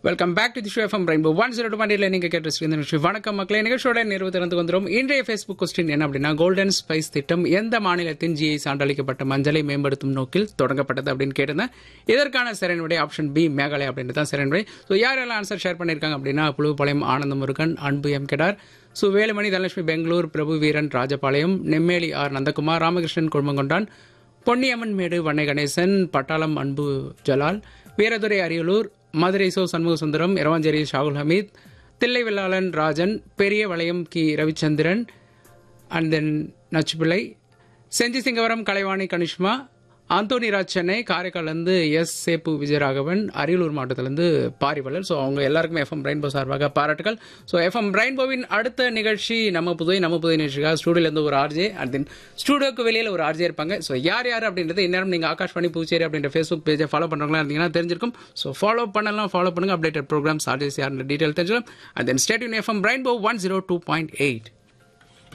welcome back to the show FM Rainbow one zero two பாண்டியில் நீங்கள் கேட்டு இந்த நிகழ்ச்சி வணக்கம் மக்களே நிகழ்ச்சியோட நிறைவு திறந்து வந்துடும் இன்றைய ஃபேஸ்புக் கொஸ்டின் என்ன அப்படின்னா கோல்டன் ஸ்பைஸ் திட்டம் எந்த மாநிலத்தின் ஜிஐ சான்றளிக்கப்பட்ட மஞ்சளை மேம்படுத்தும் நோக்கில் தொடங்கப்பட்டது அப்படின்னு கேட்டிருந்தேன் இதற்கான சரியான விடை ஆப்ஷன் பி மேகாலயா அப்படின்றது தான் சரியான விடை ஸோ யாரெல்லாம் ஆன்சர் ஷேர் பண்ணியிருக்காங்க அப்படின்னா புழுப்பாளையம் ஆனந்த முருகன் அன்பு எம் கெடார் ஸோ வேலுமணி தனலட்சுமி பெங்களூர் பிரபு வீரன் ராஜபாளையம் நெம்மேலி ஆர் நந்தகுமார் ராமகிருஷ்ணன் குடும்பங்கொண்டான் பொன்னியம்மன் மேடு வண்ணை கணேசன் பட்டாளம் அன்பு ஜலால் வீரதுரை அரியலூர் மதுரை சோ சண்முக சுந்தரம் இரவாஞ்சேரி ஷாகுல் ஹமீத் தில்லை வெள்ளாளன் ராஜன் பெரிய வளையம் கி Ravichandran and then Nachupillai Senji Singavaram Kalaivani Kanishma Anthony Raj Chennai காரைக்கால்லேருந்து எஸ் சேப்பு விஜயராகவன் அரியலூர் மாவட்டத்திலேருந்து பாரிவலர் ஸோ அவங்க எல்லாருக்குமே எஃப்எம் ரெயின்போ சார்பாக பாராட்டுகள் ஸோ எஃப்எம் ரெயின்போவின் அடுத்த நிகழ்ச்சி நம்ம புதுவை நம்ம புதுவை நிகழ்ச்சிக்காக ஸ்டூடியோலேருந்து ஒரு ஆர்ஜே அண்ட் தென் ஸ்டூடியோக்கு வெளியில் ஒரு ஆர்ஜே இருப்பாங்க ஸோ யார் யார் அப்படின்றது இந்நேரம் நீங்கள் ஆகாஷ் பண்ணி புதுச்சேரி அப்படின்ற ஃபேஸ்புக் பேஜை ஃபாலோ பண்ணுறவங்களா இருந்தீங்கன்னா தெரிஞ்சிருக்கும் ஸோ ஃபாலோ பண்ணலாம் ஃபாலோ பண்ணுங்க அப்டேட்டட் ப்ரோக்ராம்ஸ் ஆர்ஜேஸ் யார் டீட்டெயில் தெரிஞ்சிடும் அண்ட் தென் ஸ்டேட் யூன் FM Rainbow one zero two point eight